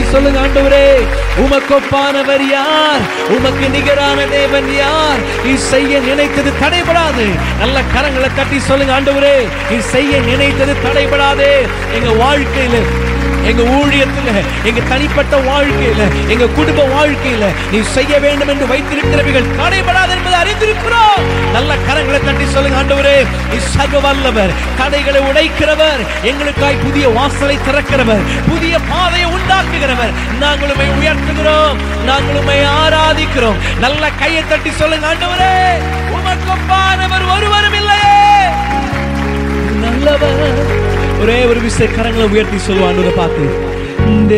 சொல்லுங்க ஆண்டவரே உமக்கொப்பானவர் யார் உமக்கு நிகரான தேவன் யார் நீ செய்ய நினைத்தது தடைபடாது நல்ல கரங்களை தட்டி சொல்லுங்க ஆண்டவரே நீ செய்ய நினைத்தது தடைபடாதே எங்க வாழ்க்கையில எங்க ஊழியத்துல எங்க தனிப்பட்ட வாழ்க்கையில எங்க குடும்ப வாழ்க்கையில நீ செய்ய வேண்டும் என்று வைத்திருக்கிறவைகள் தடைபடாது என்பதை அறிந்திருக்கிறோம் நல்ல கரங்களை தட்டி சொல்லுங்க ஆண்டவரே நீ சர்வ வல்லவர் தடைகளை உடைக்கிறவர் எங்களுக்காய் புதிய வாசலை திறக்கிறவர் புதிய பாதையை உண்டாக்குகிறவர் நாங்கள் உம்மை உயர்த்துகிறோம் நாங்கள் உம்மை ஆராதிக்கிறோம் நல்ல கையை தட்டி சொல்லுங்க ஆண்டவரே உமக்கொப்பானவர் ஒருவரும் இல்லையே நல்லவர் ஒரே ஒரு விசை கரங்களை உயர்த்தி சொல்லுவான் பார்த்து